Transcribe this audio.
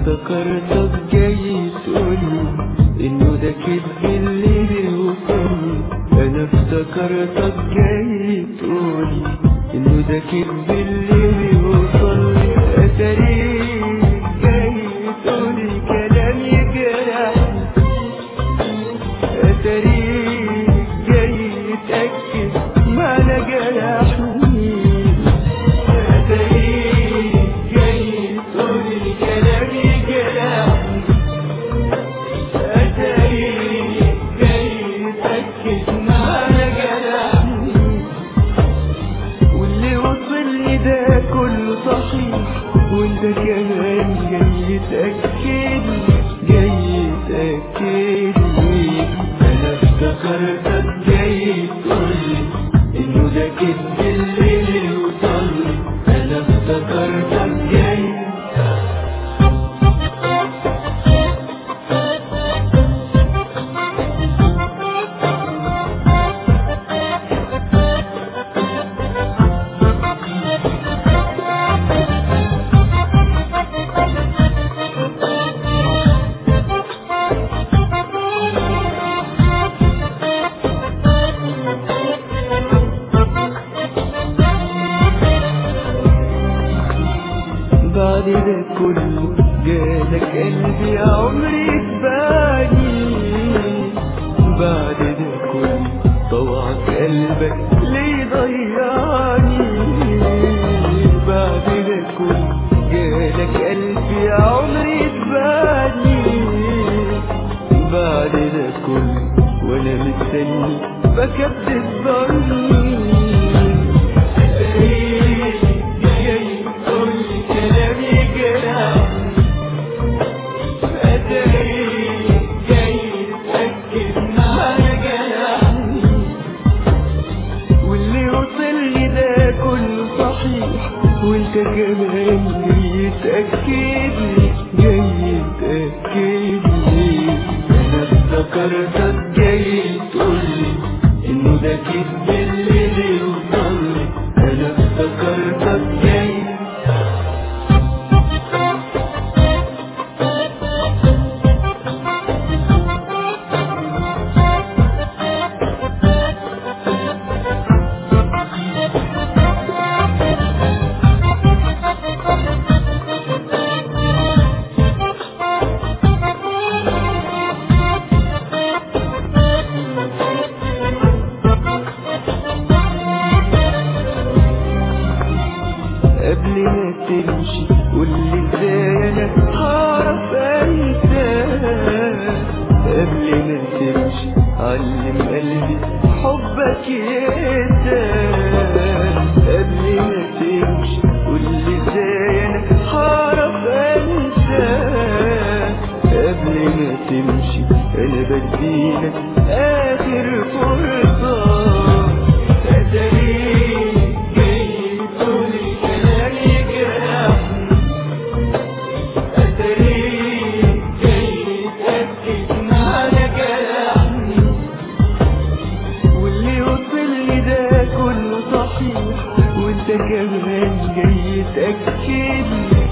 افتكرتك جاي تقولي انه ده كدب اللي بيوصلني انا افتكرتك جاي تقولي انه ده كدب اللي بيوصلني اتاريك جاي تقولي كلام يجرحني اتاريك جاي تأكد معنى جرحني اتاريك جاي تقولي كلام يجرحني اتاريك جاي تأكد معنى جرحني واللي وصلني ده كله صحيح وانت كمان جاي تأكد جاي تأكد انا افتكرتك جاي تقولي انه ده كدب اللي يوصلني انا افتكرتك جاي بعد ده كله جالك قلبي عمري اتبعني بعد ده كله طوعك قلبك ليه ضيعني بعد ده كله جالك قلبي عمري اتبعني بعد ده كله وانا مستني بكبت ظني جاي تقولي كلام يجرحني أتاريك جاي تأكد معنى جرحني واللي وصلني ده كله صحيح وانت كمان جاي تأكد لي جاي تأكد لي انا افتكرتك جاي تقولي انه ده كدب اللي بيوصلني انا افتكرتك جاي قبل ما تمشي قولي ازاي انا هعرف انساك قبل ما تمشي علم قلبي حبك يهداك قبل ما تمشي قولي ازاي انا هعرف انساك قبل ما تمشي انا بديلك اخر فرصه أتاريك جاي تقولي كلام يجرحني أتاريك جاي تأكد معنى جرحني واللي وصلني ده كله صحيح وانت كمان جاي تأكد لي